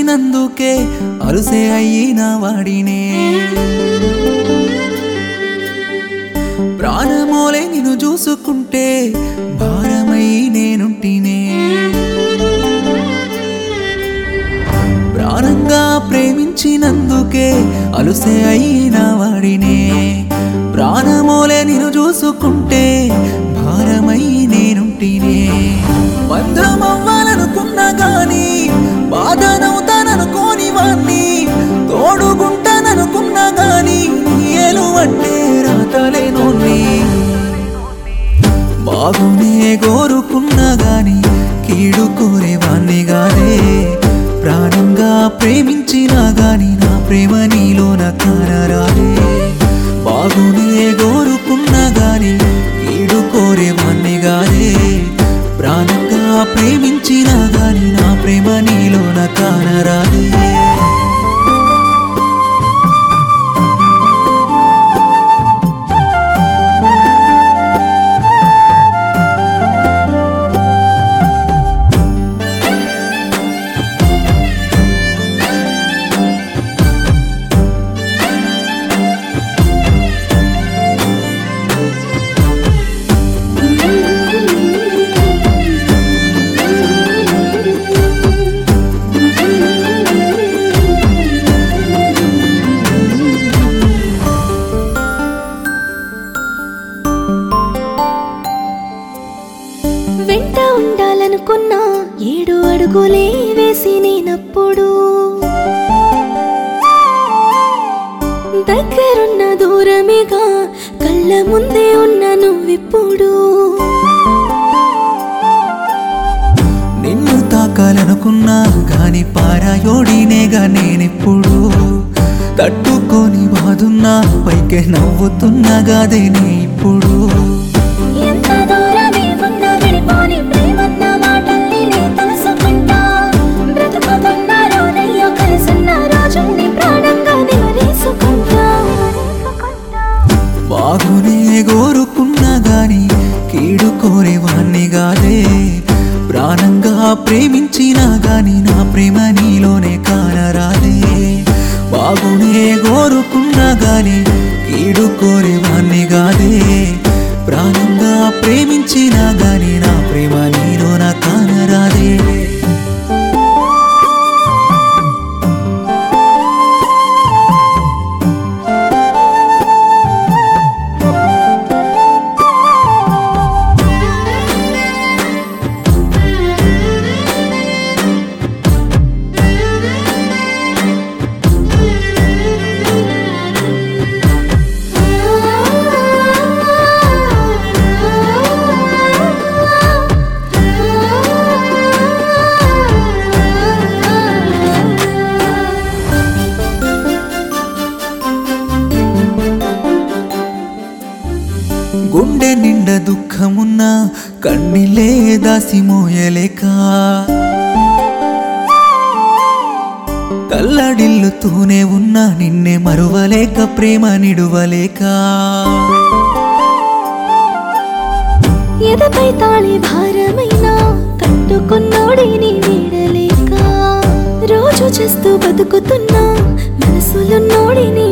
ప్రేమించినందుకే అలుసే అయిన వాడినే ప్రాణమోలే నిన్ను చూసుకుంటే భారమై నేనుంటినే ప్రాణంగా ప్రేమించినందుకే అలుసే అయిన వాడినే ప్రాణమోలే నిన్ను చూసుకుంటే భారమై నేనుంటినే బంధమవ్వాలనుకున్నా గాని బాధనవుతాననుకోని వాణ్ణి తోడుగుంటాననుకున్నా గాని ఏలు అంటే రాతలేనోన్ని బాగునే కోరుకున్నా గాని కీడు కోరేవాణ్ణి గానే ప్రాణంగా ప్రేమించినా గాని నా ప్రేమ నీలోన కానరాదే బాగునే కోరుకున్నా గాని కీడు కోరేవాణ్ణి గానే ప్రాణంగా ప్రేమించినా గాని నా ప్రేమ నీలోన కానరాదే వెంట ఉండాలనుకున్నా ఏడు అడుగులే వేసి నేనప్పుడు దగ్గరున్న దూరమేగా కళ్ళ ముందే ఉన్న నువ్విప్పుడు నిన్ను తాకాలనుకున్నా గాని పారాయోడినేగా నేనెప్పుడు తట్టుకొని బాదున్నా పైకే నవ్వుతున్నా గాదే నే ఇప్పుడు ఎంత దూరమే ఉన్నా విడిపోని ప్రేమన్న మాటల్ని నే తెలుసుకుంటా బ్రతుకుతున్న రోజయ్యో కలిసున్న రోజుల్ని ప్రాణంగా నివరేసుకుంటా బాగునే కోరుకున్నా గాని కీడు కోరేవాణ్ణి గాదే ప్రాణంగా ప్రేమించినా గాని నా ప్రేమ నీలోనే కానరాదే బాగునే కోరుకున్నా గాని కీడు కోరేవాణ్ణి గాదే ప్రాణంగా ప్రేమించినా గాని నా ప్రేమ నీలోన కానరాదే గుండె నిండా దుఃఖమున్నా కన్నీలే దాసి మోయలేక కల్లడిల్లుతూనే ఉన్నా నిన్నే మరువలేక ప్రేమ నిడువలేక ఎదపై తాళి భారమైనా కట్టుకున్నోడిని వీడలేక రోజు చేస్తూ బతుకుతున్నా మనసులున్నోడిని